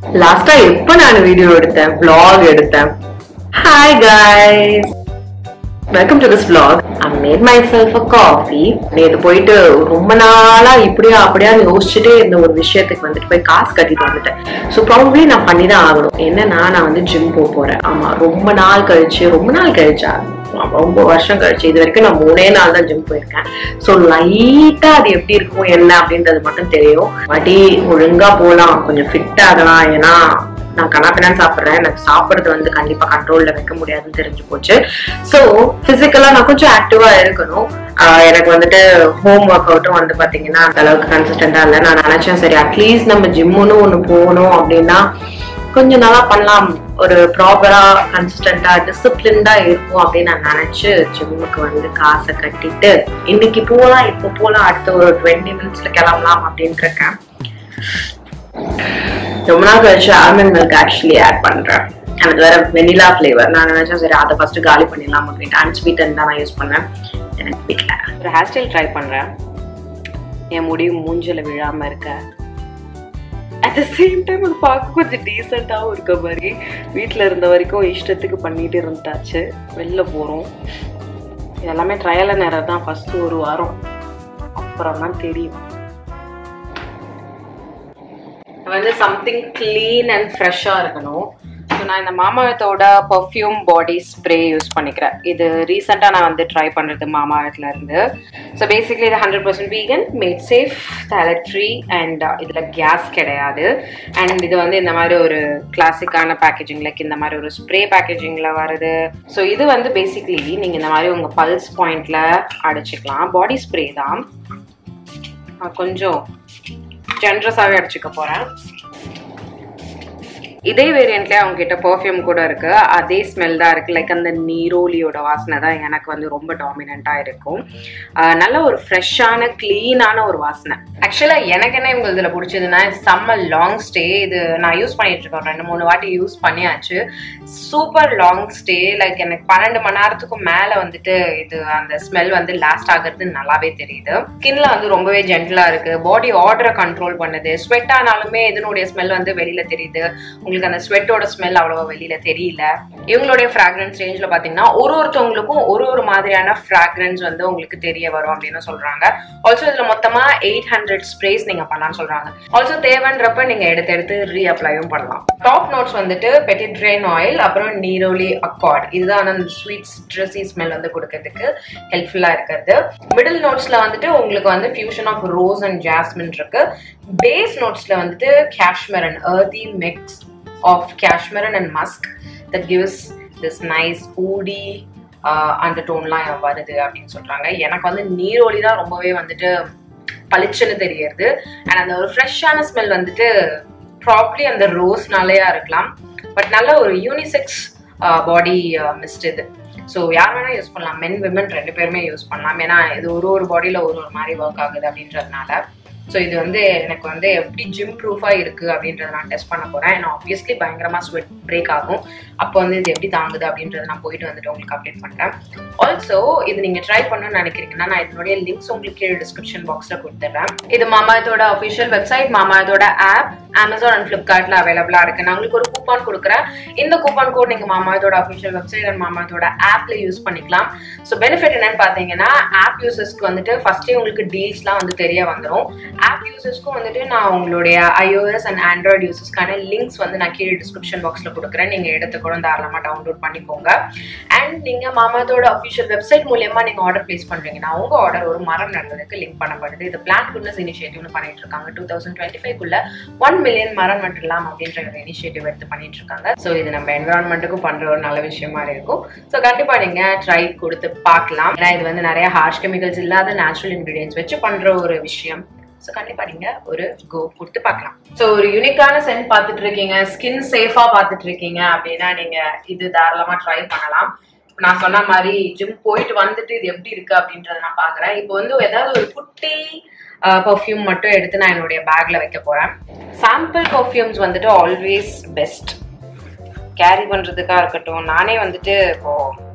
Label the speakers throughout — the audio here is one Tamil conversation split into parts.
Speaker 1: லாஸ்டா எப்ப நான் வீடியோ எடுத்தேன் vlog எடுத்தேன் hi guys welcome to this vlog I made myself a coffee நேத்து போயிட்டு ரொம்ப நாளா இப்படியா அப்படியா யோசிச்சுட்டே இருந்த ஒரு விஷயத்துக்கு வந்துட்டு போய் காசு கட்டிட்டு வந்துட்டேன் ஸோ ப்ராபப்ளி நான் பண்ணி தான் ஆகணும் என்னன்னா நான் வந்து ஜிம் போக போறேன் ஆமா ரொம்ப நாள் கழிச்சு ரொம்ப நாள் கழிச்சா ரொம்ப வருஷம் கழிச்சு இது வரைக்கும் நான் மூணே நாள் தான் ஜிம் போயிருக்கேன் ஸோ லைட்டா அது எப்படி இருக்கும் என்ன அப்படின்றது மட்டும் தெரியும் வாட்டி ஒழுங்கா போகலாம் கொஞ்சம் ஃபிட் ஆகலாம் ஏன்னா நான் கண்ணாப்பினான்னு சாப்பிட்றேன் எனக்கு சாப்பிட்றது வந்து கண்டிப்பா கண்ட்ரோல்ல வைக்க முடியாதுன்னு தெரிஞ்சு போச்சு ஸோ பிசிக்கலா நான் கொஞ்சம் ஆக்டிவா இருக்கணும் ஆஹ் எனக்கு வந்துட்டு ஹோம் ஒர்க் அவுட்டும் வந்து பாத்தீங்கன்னா அந்த அளவுக்கு கன்சிஸ்டண்டா இல்லை நான் நினைச்சேன் சரி அட்லீஸ்ட் நம்ம ஜிம்முன்னு ஒன்று போகணும் அப்படின்னா கொஞ்சம் நல்லா பண்ணலாம் ஒரு ப்ராப்பரா கன்சிஸ்டண்டா டிசிப்ளின்டா இருக்கும் அப்படின்னு நான் நினைச்சு ஜிம்முக்கு வந்து காசை கட்டிட்டு இன்னைக்கு போகலாம் இப்போ போகலாம் அடுத்த ஒரு டுவெண்ட்டி மினிட்ஸ்ல கிளம்பலாம் அப்படின்னு இருக்கேன் ரொம்ப நாள் கழிச்சு ஆல்மண்ட் மில்க் ஆக்சுவலி ஆட் பண்றேன் எனக்கு வேற வெனிலா ஃப்ளேவர் நான் நினைச்சேன் சரி அதை ஃபர்ஸ்ட் காலி பண்ணிடலாம் அப்படின்ட்டு அன்ஸ்வீட் தான் நான் யூஸ் பண்ணேன் எனக்கு பிடிக்கல ஒரு ஹேர் ஸ்டைல் ட்ரை பண்றேன் என் முடி மூஞ்சில விழாம இருக்க அட் த சேம் டைம் அது பார்க்க கொஞ்சம் டீசெண்டாகவும் இருக்க மாதிரி வீட்டில் இருந்த வரைக்கும் இஷ்டத்துக்கு பண்ணிட்டு இருந்தாச்சு வெளில போகிறோம் இதெல்லாமே ட்ரையல் நேரம் தான் ஃபர்ஸ்ட் ஒரு வாரம் அப்புறம் தான் தெரியும் வந்து சம்திங் க்ளீன் அண்ட் ஃப்ரெஷ்ஷாக இருக்கணும் ஸோ நான் இந்த மாமாவத்தோட பர்ஃப்யூம் பாடி ஸ்ப்ரே யூஸ் பண்ணிக்கிறேன் இது ரீசெண்டாக நான் வந்து ட்ரை பண்ணுறது மாமாவத்தில் இருந்து ஸோ பேசிக்லி இது hundred percent vegan made safe toilet free and இதில் கேஸ் கிடையாது அண்ட் இது வந்து இந்த மாதிரி ஒரு கிளாசிக்கான பேக்கேஜிங் லைக் இந்த மாதிரி ஒரு ஸ்ப்ரே பேக்கேஜிங்கில் வருது ஸோ இது வந்து பேசிக்லி நீங்கள் இந்த மாதிரி உங்கள் பல்ஸ் பாயிண்டில் அடிச்சுக்கலாம் பாடி ஸ்ப்ரே தான் நான் கொஞ்சம் ஜென்ரஸாகவே அடிச்சுக்க போகிறேன் இதே வேரியண்ட்லேயே அவங்க கிட்ட பர்ஃப்யூம் கூட இருக்கு அதே ஸ்மெல் தான் இருக்கு லைக் அந்த நீரோலியோட வாசனை தான் எனக்கு வந்து ரொம்ப டாமினண்ட்டாக இருக்கும் ஆஹ் நல்ல ஒரு ஃப்ரெஷ்ஷான க்ளீனான ஒரு வாசனை ஆக்சுவலாக எனக்கு என்ன இவங்க இதில் பிடிச்சதுன்னா செம்ம லாங் ஸ்டே இது நான் யூஸ் பண்ணிட்டு இருக்கேன் ரெண்டு மூணு வாட்டி யூஸ் பண்ணியாச்சு சூப்பர் லாங் ஸ்டே லைக் எனக்கு பன்னெண்டு மணி நேரத்துக்கும் மேலே வந்துட்டு இது அந்த ஸ்மெல் வந்து லாஸ்ட் ஆகிறது நல்லாவே தெரியுது ஸ்கின்ல வந்து ரொம்பவே ஜென்டலாக இருக்கு பாடி ஆர்டரை கண்ட்ரோல் பண்ணுது ஸ்வெட் ஆனாலுமே இதனுடைய ஸ்மெல் வந்து வெளியில தெரியுது உங்களுக்கு அந்த ஸ்வெட்டோட ஸ்மெல் அவ்வளவா வெளியில தெரியல இவங்களுடைய ஃப்ராக்ரன்ஸ் ரேஞ்சில் பார்த்தீங்கன்னா ஒரு ஒருத்தவங்களுக்கும் ஒரு ஒரு மாதிரியான ஃப்ராக்ரன்ஸ் வந்து உங்களுக்கு தெரிய வரும் அப்படின்னு சொல்றாங்க ஆல்சோ இதுல மொத்தமா எயிட் ஹண்ட்ரட் ஸ்ப்ரேஸ் நீங்க பண்ணலாம்னு சொல்றாங்க ஆல்சோ தேவைன்றப்ப நீங்க எடுத்து எடுத்து ரீஅப்ளையும் பண்ணலாம் டாப் நோட்ஸ் வந்துட்டு பெட்டிட்ரெயின் ஆயில் அப்புறம் நீரோலி அக்கார்ட் இதுதான் அந்த ஸ்வீட் சிட்ரஸி ஸ்மெல் வந்து கொடுக்கறதுக்கு ஹெல்ப்ஃபுல்லா இருக்கிறது மிடில் நோட்ஸ்ல வந்துட்டு உங்களுக்கு வந்து fusion of rose and jasmine இருக்கு பேஸ் நோட்ஸ்ல வந்துட்டு cashmere and earthy mix of cashmeran and musk that gives this nice woody அந்த டோன்லாம் வருது அப்படின்னு சொல்றாங்க எனக்கு வந்து நீரோலி தான் ரொம்பவே வந்துட்டு பளிச்சுன்னு தெரியறது அண்ட் அந்த ஒரு ஃப்ரெஷ்ஷான ஸ்மெல் வந்துட்டு ப்ராப்ளி அந்த ரோஸ்னாலேயா இருக்கலாம் பட் நல்ல ஒரு யூனிசெக்ஸ் பாடி மிஸ்ட் இது ஸோ யார் வேணா யூஸ் பண்ணலாம் மென் விமன் ரெண்டு பேருமே யூஸ் பண்ணலாம் ஏன்னா இது ஒரு ஒரு பாடியில் ஒரு ஒரு மாதிரி ஒர்க் ஆகுது அப்படின்றதுனால ஸோ இது வந்து எனக்கு வந்து எப்படி ஜிம் ப்ரூஃபாக இருக்கு அப்படின்றத நான் டெஸ்ட் பண்ண போறேன் ஏன்னா ஆப்வியஸ்லி பயங்கரமாக ஸ்வெட் பிரேக் ஆகும் அப்போ வந்து இது எப்படி தாங்குது அப்படின்றத நான் போயிட்டு வந்துட்டு உங்களுக்கு அப்டேட் பண்றேன் ஆல்சோ இது நீங்க ட்ரை பண்ணணும்னு நினைக்கிறீங்கன்னா நான் இதனுடைய லிங்க்ஸ் உங்களுக்கு கீழே டிஸ்கிரிப்ஷன் பாக்ஸ்ல கொடுத்துட்றேன் இது மாமாயத்தோட அஃபிஷியல் வெப்சைட் மாமாயத்தோட ஆப் அமேசான் அண்ட் ஃபிளிப்கார்ட்ல அவைலபிளா இருக்கு நான் உங்களுக்கு ஒரு கூப்பான் கொடுக்குறேன் இந்த கூப்பான் கோட் நீங்க மாமாயத்தோட அஃபிஷியல் வெப்சைட் அண்ட் மாமாயத்தோட ஆப்ல யூஸ் பண்ணிக்கலாம் ஸோ பெனிஃபிட் என்னன்னு பாத்தீங்கன்னா ஆப் யூசர்ஸ்க்கு வந்துட்டு ஃபர்ஸ்டே உங்களுக்கு டீல்ஸ்லாம் வந்து தெரிய வந்துடும் ஆப் யூசர்ஸ்க்கும் வந்துட்டு நான் உங்களுடைய iOS அண்ட் ஆண்ட்ராய்டு யூசர்ஸ்க்கான லிங்க்ஸ் வந்து நான் கீழே டிஸ்கிரிப்ஷன் பாக்ஸ்ல கொடுக்குறேன் நீங்க எடுத்து கூட தாராளமா டவுன்லோட் பண்ணிக்கோங்க அண்ட் நீங்க மாமாதோட அஃபிஷியல் வெப்சைட் மூலியமா நீங்க ஆர்டர் பிளேஸ் பண்றீங்கன்னா உங்க ஆர்டர் ஒரு மரம் நடுவதற்கு லிங்க் பண்ணப்படுது இது பிளான் குட்னஸ் இனிஷியேட்டிவ்னு பண்ணிட்டு இருக்காங்க டூ தௌசண்ட் டுவெண்ட்டி ஃபைவ்க்குள்ள ஒன் மில்லியன் மரம் நடலாம் அப்படின்ற ஒரு இனிஷியேட்டிவ் எடுத்து பண்ணிட்டு இருக்காங்க ஸோ இது நம்ம என்வரான்மெண்ட்டுக்கும் பண்ற ஒரு நல்ல விஷயமா இருக்கும் ஸோ கண்டிப்பா நீங்க ட்ரை கொடுத்து பார்க்கலாம் ஏன்னா இது வந்து நிறைய ஹார்ஷ் கெமிக்கல்ஸ் இல்லாத நேச்சுரல் இன்கிரீடியன்ஸ் வச்சு பண்ற ஒரு விஷயம் ஸோ கண்டிப்பா நீங்க ஒரு கோ கொடுத்து பார்க்கலாம் ஸோ ஒரு யூனிக்கான சென்ட் பார்த்துட்டு இருக்கீங்க ஸ்கின் சேஃபா பார்த்துட்டு இருக்கீங்க அப்படின்னா நீங்க இது தாராளமா ட்ரை பண்ணலாம் நான் சொன்ன மாதிரி ஜிம் போயிட்டு வந்துட்டு இது எப்படி இருக்கு அப்படின்றத நான் பாக்குறேன் இப்போ வந்து ஏதாவது ஒரு குட்டி பர்ஃப்யூம் மட்டும் எடுத்து நான் என்னுடைய பேக்ல வைக்க போறேன் சாம்பிள் பர்ஃப்யூம்ஸ் வந்துட்டு ஆல்வேஸ் பெஸ்ட் கேரி பண்றதுக்கா இருக்கட்டும் நானே வந்துட்டு இப்போ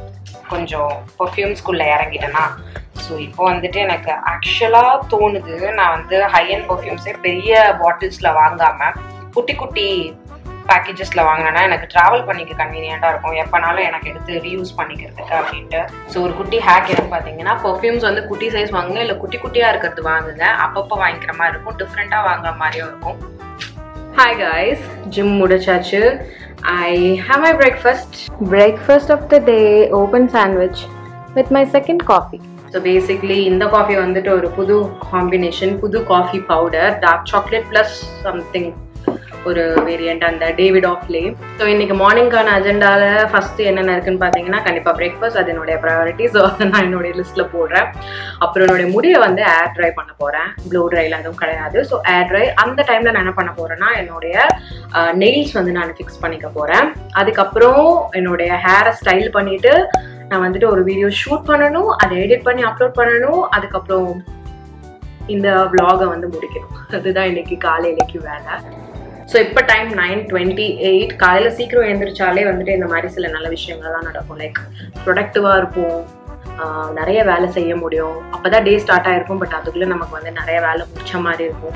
Speaker 1: கொஞ்சம் பர்ஃப்யூம்ஸ்குள்ள இறங்கிட்டேன்னா ஸோ இப்போ வந்துட்டு எனக்கு ஆக்சுவலாக தோணுது நான் வந்து ஹை அண்ட் பர்ஃப்யூம்ஸே பெரிய பாட்டில்ஸில் வாங்காம குட்டி குட்டி பேக்கேஜஸில் வாங்கினேன்னா எனக்கு ட்ராவல் பண்ணிக்க கன்வீனியண்ட்டாக இருக்கும் எப்போனாலும் எனக்கு எடுத்து ரீயூஸ் பண்ணிக்கிறதுக்கு அப்படின்ட்டு ஸோ ஒரு குட்டி ஹேக் என்னன்னு பார்த்தீங்கன்னா பர்ஃப்யூம்ஸ் வந்து குட்டி சைஸ் வாங்குங்க இல்லை குட்டி குட்டியாக இருக்கிறது வாங்குங்க அப்பப்போ வாங்கிக்கிற மாதிரி இருக்கும் டிஃப்ரெண்ட்டாக வாங்குற மாதிரியும் இருக்கும் ஹாய் காய்ஸ் ஜிம் முடிச்சாச்சு I have my breakfast breakfast of the day open sandwich with my second coffee so basically இந்த காஃபி வந்துட்டு ஒரு புது காம்பினேஷன் புது coffee powder dark chocolate plus something ஒரு வேரியண்ட் அந்த டேவிட் ஆஃப்லே ஸோ இன்னைக்கு மார்னிங்கான அஜெண்டாவில் ஃபஸ்ட்டு என்னென்ன இருக்குன்னு பார்த்தீங்கன்னா கண்டிப்பாக பிரேக்ஃபாஸ்ட் அது என்னுடைய ப்ரையாரிட்டி ஸோ அதை நான் என்னுடைய லிஸ்ட்டில் போடுறேன் அப்புறம் என்னுடைய முடியை வந்து ஏர் ட்ரை பண்ண போகிறேன் ப்ளூ ட்ரைல அதுவும் கிடையாது ஸோ ஏர் ட்ரை அந்த டைமில் நான் என்ன பண்ண போகிறேன்னா என்னுடைய நெயில்ஸ் வந்து நான் ஃபிக்ஸ் பண்ணிக்க போகிறேன் அதுக்கப்புறம் என்னுடைய ஹேரை ஸ்டைல் பண்ணிவிட்டு நான் வந்துட்டு ஒரு வீடியோ ஷூட் பண்ணணும் அதை எடிட் பண்ணி அப்லோட் பண்ணணும் அதுக்கப்புறம் இந்த vlog-அ வந்து முடிக்கணும் அதுதான் இன்னைக்கு காலையிலைக்கு வேலை ஸோ இப்போ டைம் நைன் டுவெண்ட்டி எயிட் காலையில் சீக்கிரம் எழுந்திரிச்சாலே வந்துட்டு இந்த மாதிரி சில நல்ல விஷயங்கள்லாம் நடக்கும் லைக் ப்ரொடக்டிவாக இருப்போம் ஆஹ் நிறைய வேலை செய்ய முடியும் அப்பதான் டே ஸ்டார்ட் ஆயிருக்கும் பட் அதுக்குள்ள நமக்கு வந்து நிறைய வேலை முடிச்ச மாதிரி இருக்கும்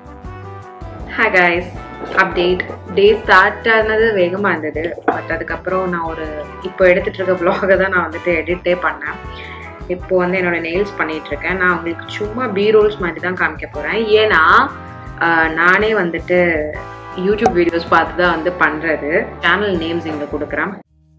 Speaker 1: hi guys update day start ஆனது வேகமாக இருந்தது பட் அதுக்கப்புறம் நான் ஒரு இப்போ எடுத்துட்டு இருக்க vlog-அ தான் நான் வந்துட்டு எடிட்டே பண்ணேன் இப்போ வந்து என்னோட நெயில்ஸ் பண்ணிட்டு இருக்கேன் நான் உங்களுக்கு சும்மா பி ரோல்ஸ் மாதிரி தான் காமிக்க போகிறேன் ஏன்னா ஆஹ் நானே வந்துட்டு யூடியூப் வீடியோஸ் பார்த்து தான் வந்து பண்ணுறது சேனல் நேம்ஸ் இங்கே கொடுக்குறேன்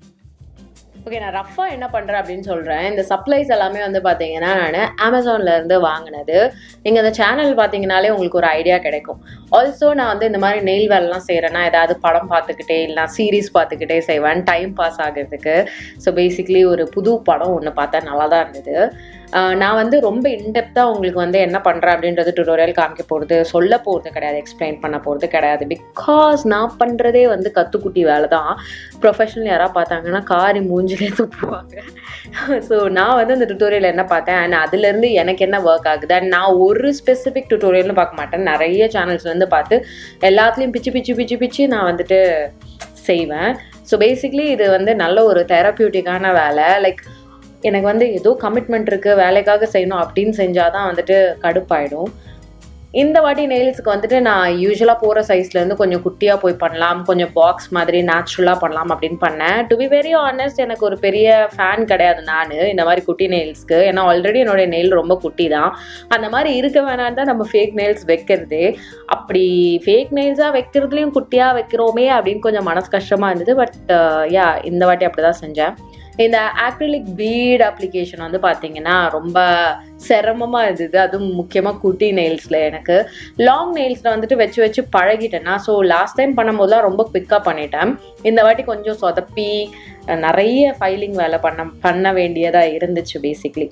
Speaker 1: ஓகே நான் ரஃபாக என்ன பண்ணுறேன் அப்படின்னு சொல்கிறேன் இந்த சப்ளைஸ் எல்லாமே வந்து பார்த்தீங்கன்னா நான் அமேசான்ல இருந்து வாங்கினது நீங்கள் அந்த சேனல் பார்த்தீங்கனாலே உங்களுக்கு ஒரு ஐடியா கிடைக்கும் ஆல்சோ நான் வந்து இந்த மாதிரி நெயில் வேலைலாம் செய்கிறேன்னா ஏதாவது படம் பார்த்துக்கிட்டே இல்லை சீரீஸ் பார்த்துக்கிட்டே செய்வேன் டைம் பாஸ் ஆகிறதுக்கு ஸோ பேசிக்லி ஒரு புது படம் ஒன்று பார்த்தா நல்லா தான் இருந்தது ஆஹ் நான் வந்து ரொம்ப இன்டெப்த்தாக உங்களுக்கு வந்து என்ன பண்ணுறேன் அப்படின்றது டுட்டோரியல் காமிக்க போகிறது சொல்ல போகிறது கிடையாது எக்ஸ்பிளைன் பண்ண போகிறது கிடையாது பிகாஸ் நான் பண்ணுறதே வந்து கத்துக்குட்டி வேலை தான் ப்ரொஃபஷனல் யாராவது பார்த்தாங்கன்னா காரி மூஞ்சிலே துப்புவாங்க ஸோ நான் வந்து அந்த டுட்டோரியல் என்ன பார்த்தேன் அண்ட் அதுலேருந்து எனக்கு என்ன ஒர்க் ஆகுது அண்ட் நான் ஒரு ஸ்பெசிஃபிக் டுட்டோரியல்னு பார்க்க மாட்டேன் நிறைய சேனல்ஸ்லேருந்து பார்த்து எல்லாத்துலேயும் பிச்சு பிச்சு பிச்சு பிச்சு நான் வந்துட்டு செய்வேன் ஸோ பேசிக்லி இது வந்து நல்ல ஒரு தெரப்பியூட்டிக்கான வேலை லைக் எனக்கு வந்து ஏதோ கமிட்மெண்ட் இருக்குது வேலைக்காக செய்யணும் அப்படின்னு செஞ்சால் தான் வந்துட்டு கடுப்பாயிடும் இந்த வாட்டி நெயில்ஸுக்கு வந்துட்டு நான் யூஸ்வலாக போகிற சைஸ்லேருந்து கொஞ்சம் குட்டியாக போய் பண்ணலாம் கொஞ்சம் பாக்ஸ் மாதிரி நேச்சுரலாக பண்ணலாம் அப்படின்னு பண்ணேன் டு பி வெரி ஆனஸ்ட் எனக்கு ஒரு பெரிய ஃபேன் கிடையாது நான் இந்த மாதிரி குட்டி நெயில்ஸ்க்கு ஏன்னா ஆல்ரெடி என்னுடைய நெயில் ரொம்ப குட்டி தான் அந்த மாதிரி இருக்க வேணாம் தான் நம்ம ஃபேக் நெயில்ஸ் வைக்கிறதே அப்படி ஃபேக் நெயில்ஸாக வைக்கிறதுலையும் குட்டியாக வைக்கிறோமே அப்படின்னு கொஞ்சம் மனசு கஷ்டமாக இருந்தது பட் யா இந்த வாட்டி அப்படி தான் செஞ்சேன் இந்த ஆக்ரிலிக் பீட் அப்ளிகேஷன் வந்து பார்த்தீங்கன்னா ரொம்ப சிரமமாக இருந்தது அதுவும் முக்கியமாக குட்டி நெயில்ஸில் எனக்கு லாங் நெயில்ஸில் வந்துட்டு வச்சு வச்சு பழகிட்டேன்னா ஸோ லாஸ்ட் டைம் பண்ணும்போதுலாம் ரொம்ப குவிக்காக பண்ணிட்டேன் இந்த வாட்டி கொஞ்சம் சொதப்பி அஹ், நிறைய ஃபைலிங் வேலை பண்ண பண்ண வேண்டியதாக இருந்துச்சு பேசிக்லி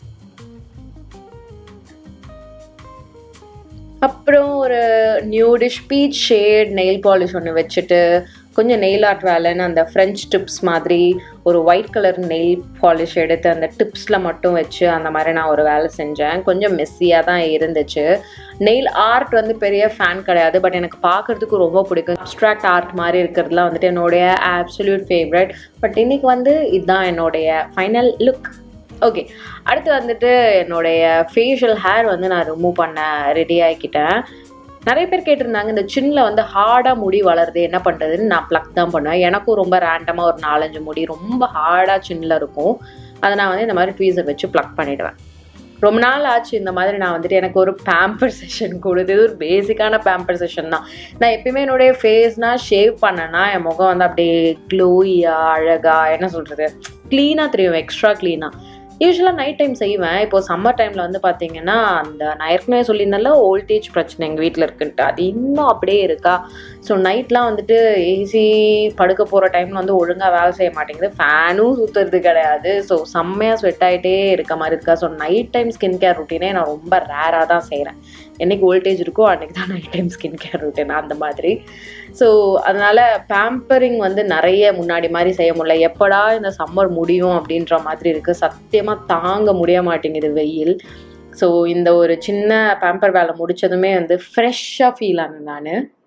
Speaker 1: அப்புறம் ஒரு nudish peach shade nail polish ஒன்று வச்சுட்டு கொஞ்சம் நெயில் ஆர்ட் வேலைன்னு அந்த ஃப்ரெஞ்ச் டிப்ஸ் மாதிரி ஒரு ஒயிட் கலர் நெயில் பாலிஷ் எடுத்து அந்த டிப்ஸில் மட்டும் வச்சு அந்த மாதிரி நான் ஒரு வேலை செஞ்சேன் கொஞ்சம் மெஸ்ஸியாக தான் இருந்துச்சு நெயில் ஆர்ட் வந்து பெரிய ஃபேன் கிடையாது பட் எனக்கு பார்க்குறதுக்கு ரொம்ப பிடிக்கும் அப்ட்ராக்ட் ஆர்ட் மாதிரி இருக்கிறதுலாம் வந்துட்டு என்னுடைய ஆப்சல்யூட் ஃபேவரட் பட் இன்னைக்கு வந்து இதுதான் என்னுடைய ஃபைனல் லுக் ஓகே அடுத்து வந்துட்டு என்னுடைய ஃபேஷியல் ஹேர் வந்து நான் ரிமூவ் பண்ண ரெடி ஆகிக்கிட்டேன் நிறைய பேர் கேட்டிருந்தாங்க இந்த சின்னில் வந்து ஹார்டாக முடி வளருது என்ன பண்ணுறதுன்னு நான் ப்ளக் தான் பண்ணுவேன் எனக்கும் ரொம்ப ரேண்டமாக ஒரு நாலஞ்சு முடி ரொம்ப ஹார்டாக சின்னில் இருக்கும் அதை நான் வந்து இந்த மாதிரி ட்வீசர் வச்சு ப்ளக் பண்ணிவிடுவேன் ரொம்ப நாள் ஆச்சு இந்த மாதிரி நான் வந்துட்டு எனக்கு ஒரு பேம்பர் செஷன் கொடுத்து இது ஒரு பேசிக்கான பேம்பர் செஷன் தான் நான் எப்பயுமே என்னுடைய ஃபேஸ்னால் ஷேவ் பண்ணேன்னா என் முகம் வந்து அப்படியே க்ளோயியாக அழகாக என்ன சொல்கிறது க்ளீனாக தெரியும் எக்ஸ்ட்ரா க்ளீனாக யூஸ்வலாக நைட் டைம் செய்வேன் இப்போ சம்மர் டைமில் வந்து பார்த்தீங்கன்னா அந்த நான் ஏற்கனவே சொல்லியிருந்தால ஓல்டேஜ் பிரச்சனை எங்கள் வீட்டில் இருக்குன்ட்டு அது இன்னும் அப்படியே இருக்கா ஸோ நைட்லாம் வந்துட்டு ஏசி படுக்க போகிற டைமில் வந்து ஒழுங்காக வேலை செய்ய மாட்டேங்குது ஃபேனும் சுற்றுறது கிடையாது ஸோ செம்மையாக ஸ்வெட் ஆகிட்டே இருக்க மாதிரி இருக்கா so night time skin care ருட்டீனே நான் ரொம்ப ரேராக தான் செய்கிறேன் என்னைக்கு வோல்டேஜ் இருக்கோ அன்றைக்கி தான் night time skin care routine அந்த மாதிரி ஸோ அதனால் பேம்பரிங் வந்து நிறைய முன்னாடி மாதிரி செய்ய முடியல எப்படா இந்த சம்மர் முடியும் அப்படின்ற மாதிரி இருக்குது சத்தியமாக தாங்க முடிய மாட்டேங்குது வெயில் ஸோ இந்த ஒரு சின்ன பேம்பர் வேலை முடிச்சதுமே வந்து ஃப்ரெஷ்ஷாக ஃபீல் ஆனேன் நான்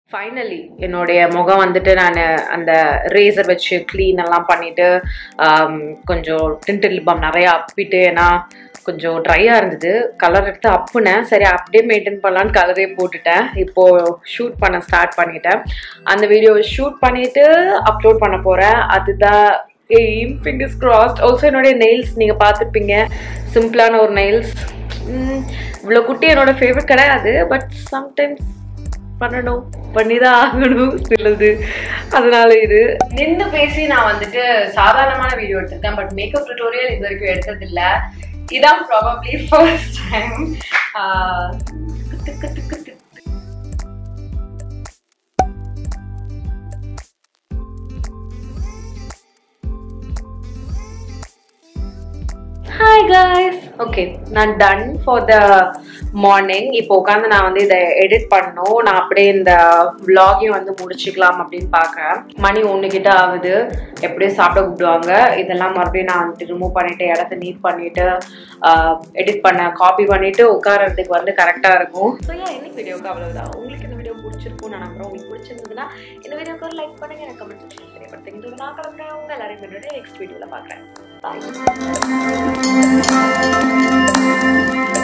Speaker 1: ஃபைனலி என்னுடைய முகம் வந்துட்டு நான் அந்த ரேசர் வச்சு க்ளீன் எல்லாம் பண்ணிட்டு ஆம், கொஞ்சம் டின்டில் லிப்பாம் நிறையா அப்பிட்டு ஏன்னா கொஞ்சம் ட்ரையாக இருந்தது கலர் எடுத்து அப்புனேன் சரி அப்படியே மெயின்டைன் பண்ணலான்னு கலரே போட்டுட்டேன் இப்போது ஷூட் பண்ண ஸ்டார்ட் பண்ணிட்டேன் அந்த வீடியோவை ஷூட் பண்ணிட்டு அப்லோட் பண்ண போகிறேன் அதுதான் எய்ம் ஃபிங்கர்ஸ் கிராஸ்ட் ஆல்சோ என்னுடைய நெயில்ஸ் நீங்கள் பார்த்துருப்பீங்க சிம்பிளான ஒரு நெயில்ஸ் இவ்வளோ குட்டி என்னோட ஃபேவரட் கிடையாது பட் சம்டைம்ஸ் பண்ணணும் பண்ணிதான் ஆகணும் சிலது அதனால இது நின்று பேசி நான் வந்துட்டு சாதாரணமான வீடியோ எடுத்திருக்கேன் பட் மேக்கப் டுட்டோரியல் இது வரைக்கும் எடுத்தது இல்ல இதான் probably first time hi guys okay நான் டன் ஃபார் த மார்னிங் இப்போ உட்காந்து நான் வந்து இதை எடிட் பண்ணணும் நான் அப்படியே இந்த vlog-ஐயும் வந்து முடிச்சுக்கலாம் அப்படின்னு பார்க்குறேன் மணி ஒன்று கிட்ட ஆகுது எப்படியும் சாப்பிட கூப்பிடுவாங்க இதெல்லாம் மறுபடியும் நான் வந்துட்டு ரிமூவ் பண்ணிட்டு இடத்த நீட் பண்ணிட்டு எடிட் பண்ண காப்பி பண்ணிட்டு உட்காரறதுக்கு வந்து கரெக்டாக இருக்கும் ஸோ ஏன் இன்னைக்கு வீடியோக்கு அவ்வளவுதான் உங்களுக்கு இந்த வீடியோ பிடிச்சிருக்கும் நான் நம்புறேன் உங்களுக்கு பிடிச்சிருந்ததுன்னா இந்த வீடியோக்கு ஒரு லைக் பண்ணுங்க எனக்கு கமெண்ட் செக்ஷன் தெரியப்படுத்துங்க நான் கிளம்புறேன் உங்க எல்லாரையும் நெக்ஸ்ட் வீடியோவில் பார்க்குறேன் பாய்